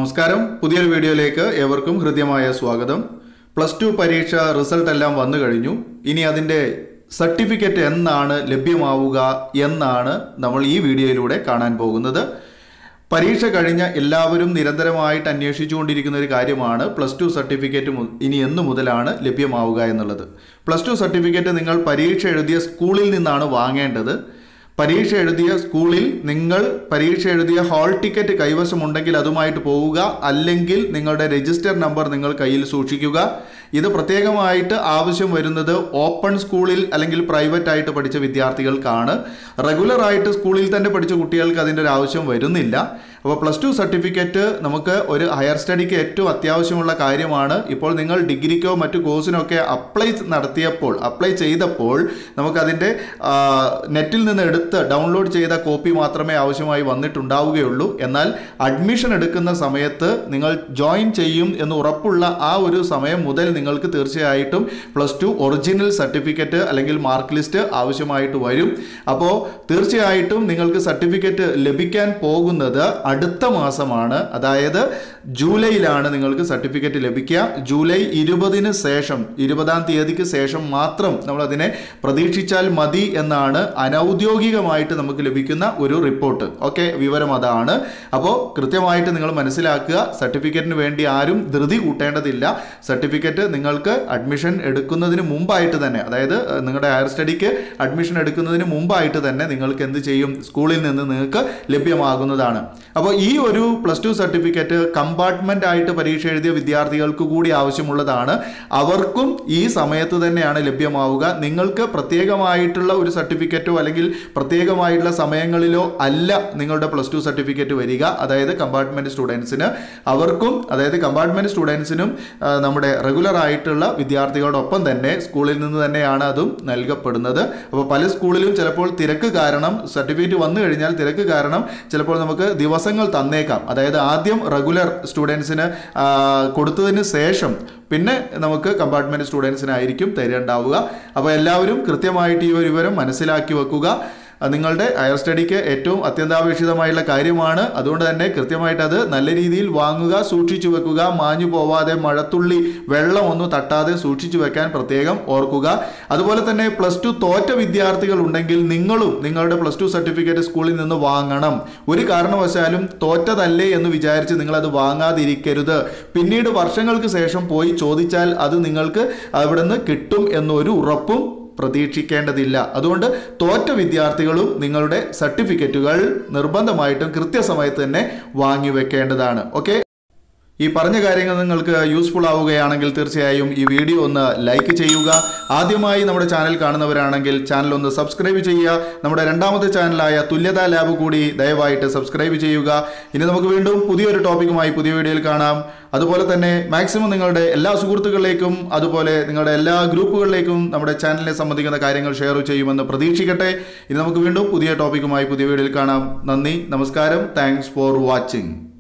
നമസ്കാരം പുതിയൊരു വീഡിയോയിലേക്ക് ഏവർക്കും ഹൃദ്യമായ സ്വാഗതം പ്ലസ് ടു പരീക്ഷ റിസൾട്ട് എല്ലാം വന്നു കഴിഞ്ഞു ഇനി അതിൻ്റെ സർട്ടിഫിക്കറ്റ് എന്നാണ് ലഭ്യമാവുക എന്നാണ് നമ്മൾ ഈ വീഡിയോയിലൂടെ കാണാൻ പോകുന്നത് പരീക്ഷ കഴിഞ്ഞ എല്ലാവരും നിരന്തരമായിട്ട് അന്വേഷിച്ചുകൊണ്ടിരിക്കുന്ന ഒരു കാര്യമാണ് പ്ലസ് ടു സർട്ടിഫിക്കറ്റ് മു- ഇനി എന്ന് മുതലാണ് ലഭ്യമാവുക എന്നുള്ളത് പ്ലസ് ടു സർട്ടിഫിക്കറ്റ് നിങ്ങൾ പരീക്ഷ എഴുതിയ സ്കൂളിൽ നിന്നാണ് വാങ്ങേണ്ടത് പരീക്ഷ എഴുതിയ സ്കൂളിൽ നിങ്ങൾ പരീക്ഷ എഴുതിയ ഹാൾ ടിക്കറ്റ് കൈവശമുണ്ടെങ്കിൽ അതുമായിട്ട് പോവുക അല്ലെങ്കിൽ നിങ്ങളുടെ രജിസ്റ്റർ നമ്പർ നിങ്ങൾ കയ്യിൽ സൂക്ഷിക്കുക ഇത് പ്രത്യേകമായിട്ട് ആവശ്യം വരുന്നത് ഓപ്പൺ സ്കൂളിൽ അല്ലെങ്കിൽ പ്രൈവറ്റ് ആയിട്ട് പഠിച്ച വിദ്യാർത്ഥികൾക്കാണ് റെഗുലർ ആയിട്ട് സ്കൂളിൽ തന്നെ പഠിച്ച കുട്ടികൾക്ക് അതിൻ്റെ ഒരു ആവശ്യം വരുന്നില്ല അപ്പോൾ പ്ലസ് ടു സർട്ടിഫിക്കറ്റ് നമുക്ക് ഒരു ഹയർ സ്റ്റഡിക്ക് ഏറ്റവും അത്യാവശ്യമുള്ള കാര്യമാണ് ഇപ്പോൾ നിങ്ങൾ ഡിഗ്രിക്കോ മറ്റു കോഴ്സിനൊക്കെ അപ്ലൈ നടത്തിയപ്പോൾ അപ്ലൈ ചെയ്തപ്പോൾ നമുക്കതിൻ്റെ നെറ്റിൽ നിന്ന് എടുത്ത് ഡൗൺലോഡ് ചെയ്ത കോപ്പി മാത്രമേ ആവശ്യമായി വന്നിട്ടുണ്ടാവുകയുള്ളൂ എന്നാൽ അഡ്മിഷൻ എടുക്കുന്ന സമയത്ത് നിങ്ങൾ ജോയിൻ ചെയ്യും എന്ന് ഉറപ്പുള്ള ആ ഒരു സമയം മുതൽ നിങ്ങൾക്ക് തീർച്ചയായിട്ടും പ്ലസ് ടു ഒറിജിനൽ സർട്ടിഫിക്കറ്റ് അല്ലെങ്കിൽ മാർക്ക് ലിസ്റ്റ് ആവശ്യമായിട്ട് വരും അപ്പോൾ തീർച്ചയായിട്ടും നിങ്ങൾക്ക് സർട്ടിഫിക്കറ്റ് ലഭിക്കാൻ പോകുന്നത് അടുത്ത മാസമാണ് അതായത് ജൂലൈയിലാണ് നിങ്ങൾക്ക് സർട്ടിഫിക്കറ്റ് ലഭിക്കുക ജൂലൈ ഇരുപതിന് ശേഷം ഇരുപതാം തീയതിക്ക് ശേഷം മാത്രം നമ്മൾ അതിനെ പ്രതീക്ഷിച്ചാൽ മതി എന്നാണ് അനൗദ്യോഗികമായിട്ട് നമുക്ക് ലഭിക്കുന്ന ഒരു റിപ്പോർട്ട് ഓക്കെ വിവരം അതാണ് അപ്പോൾ കൃത്യമായിട്ട് നിങ്ങൾ മനസ്സിലാക്കുക സർട്ടിഫിക്കറ്റിന് വേണ്ടി ആരും ധൃതി കൂട്ടേണ്ടതില്ല സർട്ടിഫിക്കറ്റ് നിങ്ങൾക്ക് അഡ്മിഷൻ എടുക്കുന്നതിന് മുമ്പായിട്ട് തന്നെ അതായത് ഏഹ്, നിങ്ങളുടെ ഹയർ സ്റ്റഡിക്ക് അഡ്മിഷൻ എടുക്കുന്നതിന് മുമ്പായിട്ട് തന്നെ നിങ്ങൾക്ക് എന്ത് ചെയ്യും സ്കൂളിൽ നിന്ന് നിങ്ങൾക്ക് ലഭ്യമാകുന്നതാണ് അപ്പോൾ ഈ ഒരു പ്ലസ് ടു സർട്ടിഫിക്കറ്റ് കമ്പാർട്ട്മെന്റ് ആയിട്ട് പരീക്ഷ എഴുതിയ വിദ്യാർത്ഥികൾക്ക് കൂടി ആവശ്യമുള്ളതാണ് അവർക്കും ഈ സമയത്ത് തന്നെയാണ് ലഭ്യമാവുക നിങ്ങൾക്ക് പ്രത്യേകമായിട്ടുള്ള ഒരു സർട്ടിഫിക്കറ്റോ അല്ലെങ്കിൽ പ്രത്യേകമായിട്ടുള്ള സമയങ്ങളിലോ അല്ല നിങ്ങളുടെ പ്ലസ് ടു സർട്ടിഫിക്കറ്റ് വരിക അതായത് കമ്പാർട്ട്മെന്റ് സ്റ്റുഡൻസിന് അവർക്കും അതായത് കമ്പാർട്ട്മെന്റ് സ്റ്റുഡൻസിനും ആ, നമ്മുടെ റെഗുലർ ആയിട്ടുള്ള വിദ്യാർത്ഥികളോടൊപ്പം തന്നെ സ്കൂളിൽ നിന്ന് തന്നെയാണ് അതും നൽകപ്പെടുന്നത് അപ്പോൾ പല സ്കൂളിലും ചിലപ്പോൾ തിരക്ക് കാരണം സർട്ടിഫിക്കറ്റ് വന്നു കഴിഞ്ഞാൽ തിരക്ക് കാരണം ചിലപ്പോൾ നമുക്ക് ദിവസങ്ങൾ തന്നേക്കാം അതായത് ആദ്യം റെഗുലർ സ്റ്റുഡൻസിന് കൊടുത്തതിന് ശേഷം പിന്നെ നമുക്ക് കമ്പാർട്ട്മെന്റ് സ്റ്റുഡൻസിനായിരിക്കും തരേണ്ടാവുക അപ്പോൾ എല്ലാവരും കൃത്യമായിട്ട് ഈ ഒരു വിവരം മനസ്സിലാക്കി വെക്കുക അത് നിങ്ങളുടെ ഹയർ സ്റ്റഡിക്ക് ഏറ്റവും അത്യന്താപേക്ഷിതമായുള്ള കാര്യമാണ് അതുകൊണ്ട് തന്നെ കൃത്യമായിട്ട് അത് നല്ല രീതിയിൽ വാങ്ങുക സൂക്ഷിച്ചു വെക്കുക മാഞ്ഞു പോവാതെ മഴത്തുള്ളി വെള്ളം ഒന്നും തട്ടാതെ സൂക്ഷിച്ചു വെക്കാൻ പ്രത്യേകം ഓർക്കുക അതുപോലെ തന്നെ പ്ലസ് ടു തോറ്റ വിദ്യാർത്ഥികൾ ഉണ്ടെങ്കിൽ നിങ്ങളും നിങ്ങളുടെ പ്ലസ് ടു സർട്ടിഫിക്കറ്റ് സ്കൂളിൽ നിന്ന് വാങ്ങണം ഒരു കാരണവശാലും തോറ്റതല്ലേ എന്ന് വിചാരിച്ച് നിങ്ങൾ അത് വാങ്ങാതിരിക്കരുത് പിന്നീട് വർഷങ്ങൾക്ക് ശേഷം പോയി ചോദിച്ചാൽ അത് നിങ്ങൾക്ക് അവിടുന്ന് കിട്ടും എന്നൊരു ഉറപ്പും പ്രതീക്ഷിക്കേണ്ടതില്ല അതുകൊണ്ട് തോറ്റ വിദ്യാർത്ഥികളും നിങ്ങളുടെ സർട്ടിഫിക്കറ്റുകൾ നിർബന്ധമായിട്ടും കൃത്യസമയത്ത് തന്നെ വാങ്ങി വെക്കേണ്ടതാണ് ഓക്കെ ഈ പറഞ്ഞ കാര്യങ്ങൾ നിങ്ങൾക്ക് യൂസ്ഫുൾ ആവുകയാണെങ്കിൽ തീർച്ചയായും ഈ വീഡിയോ ഒന്ന് ലൈക്ക് ചെയ്യുക ആദ്യമായി നമ്മുടെ ചാനൽ കാണുന്നവരാണെങ്കിൽ ചാനൽ ഒന്ന് സബ്സ്ക്രൈബ് ചെയ്യുക നമ്മുടെ രണ്ടാമത്തെ ചാനലായ തുല്യതാ ലാബ് കൂടി ദയവായിട്ട് സബ്സ്ക്രൈബ് ചെയ്യുക ഇനി നമുക്ക് വീണ്ടും പുതിയൊരു ടോപ്പിക്കുമായി പുതിയ വീഡിയോയിൽ കാണാം അതുപോലെ തന്നെ മാക്സിമം നിങ്ങളുടെ എല്ലാ സുഹൃത്തുക്കളിലേക്കും അതുപോലെ നിങ്ങളുടെ എല്ലാ ഗ്രൂപ്പുകളിലേക്കും നമ്മുടെ ചാനലിനെ സംബന്ധിക്കുന്ന കാര്യങ്ങൾ ഷെയർ ചെയ്യുമെന്ന് പ്രതീക്ഷിക്കട്ടെ ഇനി നമുക്ക് വീണ്ടും പുതിയ ടോപ്പിക്കുമായി പുതിയ വീഡിയോയിൽ കാണാം നന്ദി നമസ്കാരം താങ്ക്സ് ഫോർ വാച്ചിങ്